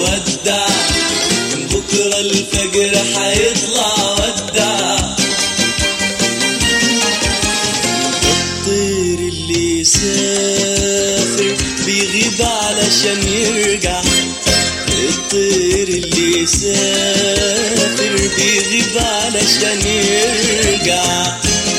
ودع بكرة الفجر حيطلع ودع الطير اللي يسافر بيغيب علشان يرجع الطير اللي يسافر بيغيب علشان يرجع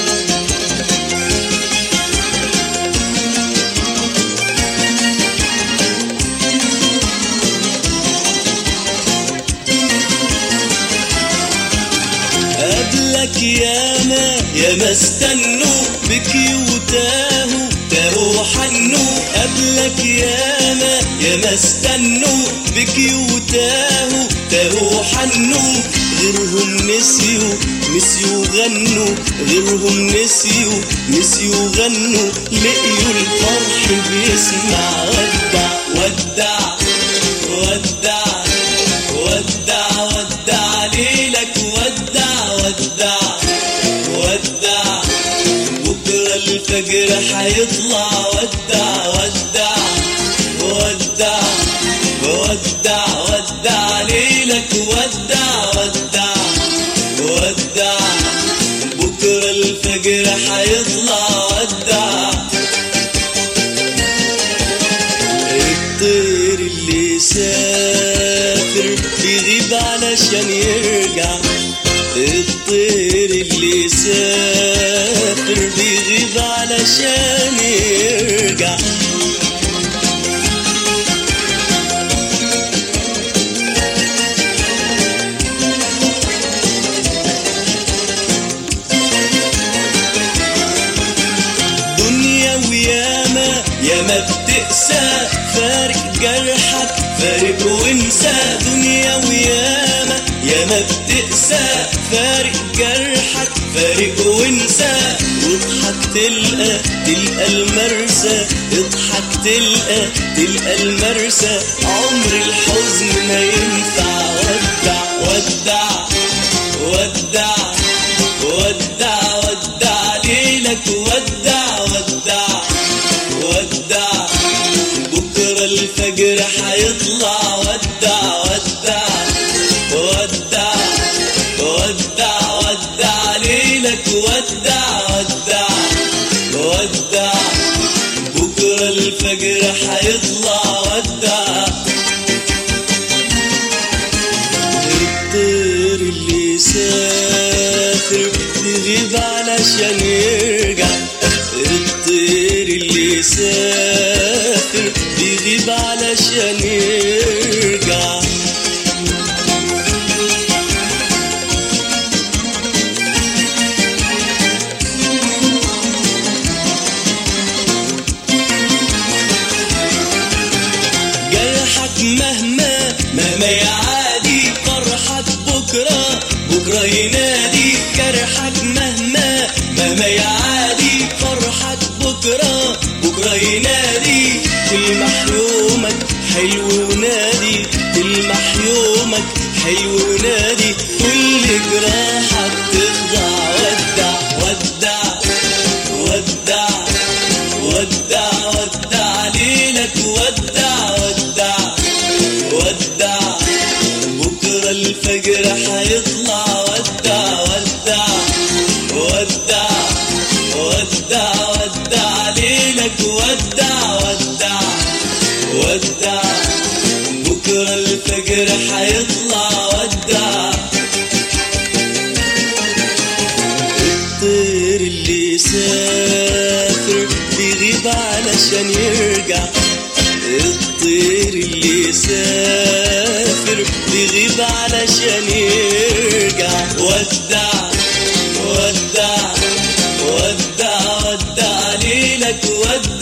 قبلك ياما ياما استنوا بكيوتاهو تاهو حنوا قبلك ياما ياما استنوا بكيوتاهو تاهو حنوا غيرهم نسيوا نسيوا غنوا غيرهم نسيوا نسيوا غنوا لقيوا الفرح بيسمع ودع ودع ودع ودع ودع ليلك ودع ودع ودع بكرة الفجر حيطلع ودع ودع ودع ودع ودع ليلك ودع ودع ودع بكرة الفجر حيطلع ودع الطير اللي سافر بيغيب علشان يرجع الطير اللي سافر بيغيب علشان يرجع دنيا وياما ياما بتقسى فارق جرحك فارق وانسى دنيا وياما ياما بتقسى فارق جرحك فارق وانسى واضحك تلقى تلقى المرسى اضحك تلقى تلقى المرسى عمر الحزن ما ينفع ودع ودع ودع ودع ودع ليلك ودع ودع ودع بكرة الفجر حيطلع ودع ودع ودع ودع ودع ليلك ودع ودع ودع بكرة الفجر حيطلع ودع الطير اللي سافر بيغيب علشان يرجع الطير اللي سافر بيغيب علشان يرجع جرحك مهما مهما يعادي فرحك بكرة بكرة ينادي جرحك مهما مهما يعادي فرحك بكرة بكرة ينادي تلمح يومك حلو ونادي تلمح يومك حلو ونادي كل جراحك تخضع ودع ودع ودع ودع ودع ليلك ودع ودع ودع بكرة الفجر حيطلع ودع ودع ودع ودع ودع ليلك ودع ودع ودع بكرة الفجر حيطلع ودع الطير اللي سافر بيغيب علشان يرجع الطير اللي سافر بيغيب علشان يرجع ودع ودع ودع ودع ليلك ودع